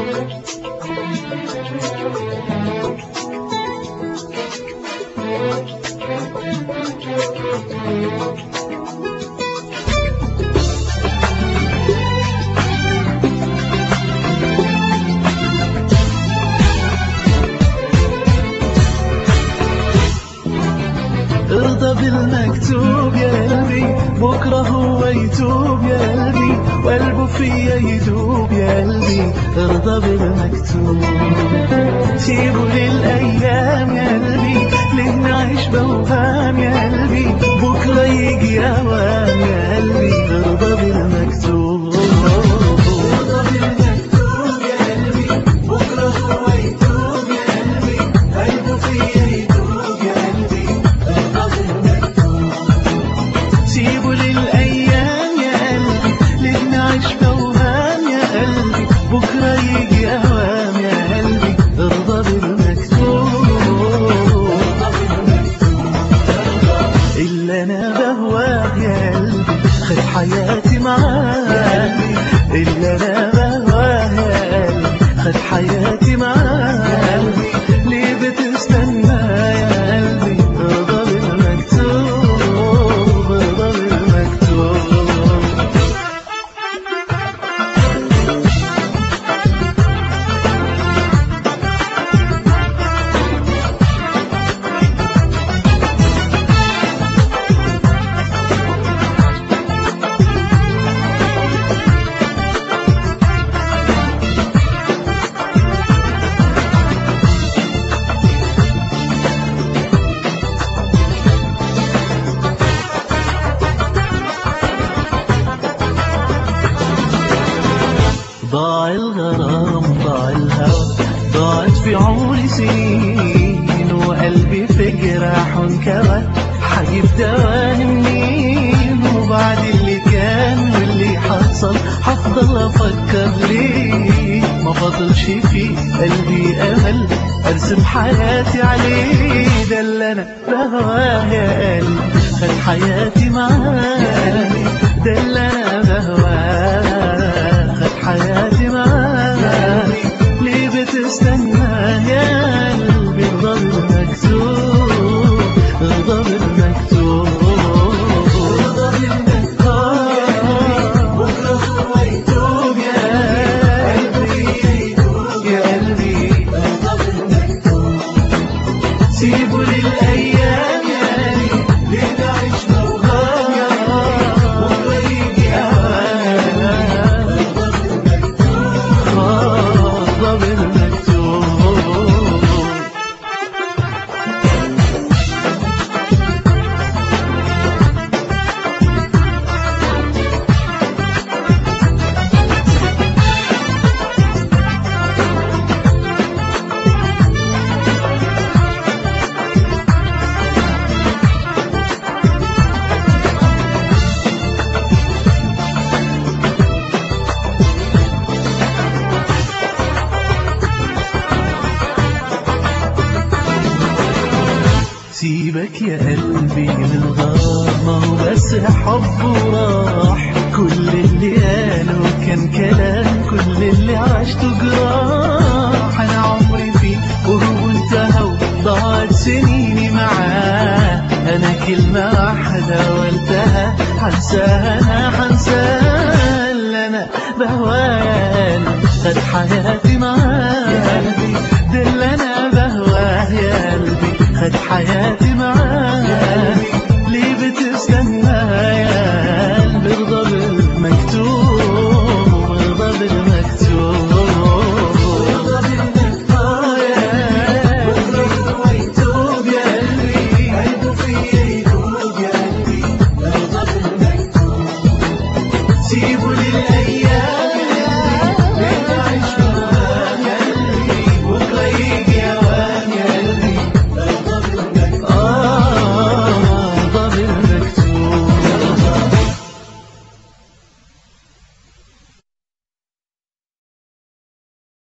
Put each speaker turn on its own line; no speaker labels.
ارضى بالمكتوب يا قلبي بكرة هو يتوب يا قلبي وقلبه فيا يدوب يا قلبي ارضى بالمكتوب سيبه للأيام يا قلبي ليه نعيش بوهام يا قلبي بكرة يجي أوام يا قلبي ارضى بالمكتوب ارضى بالمكتوب يا قلبي بكرة هو يتوب يا قلبي قلبه فيا يدوب يا قلبي سيبوا للأيام يا قلبي ليه نعيش بوهام يا قلبي بكرة يجي أوام يا قلبي ارضى بالمكتوب إلا أنا بهواه يا قلبي خد حياتي معاه إلا أنا بهواه يا قلبي خد حياتي معاه ليه بتستنى يا قلبي ارضى بالمكتوب ارضى بالمكتوب ضاع الغرام ضاع الهوى ضاعت في عمري سنين وقلبي في جراح انكوى حجيب دواني منين وبعد اللي كان واللي حصل هفضل افكر ليه ما فاضلش في قلبي امل ارسم حياتي عليه ده اللي انا بهواه يا قلبي خد حياتي معاه ده اللي انا بهواه خد حياتي معاه ليه بتستنى يا قلبي ارضى بالمكتوب ارضى بالمكتوب ارضى بالمكتوب بكره هو يتوب يا قلبي يا قلبي ارضى بالمكتوب سيبوا للأيام يا قلبي ليه نعيش موهام يا بكرة يجي أوام ارضى بالمكتوب سيبك يا قلبي من الغار ما هو بس حب وراح كل اللي قاله كان كلام كل اللي عشته جراح انا عمري فيه وهو انتهى وضاعت سنيني معاه انا كلمة واحدة وانتهى حنساها انا حنساها اللي انا بهواه خد حياتي معاه ده اللي انا بهواه يا قلبي خد حياتي معاه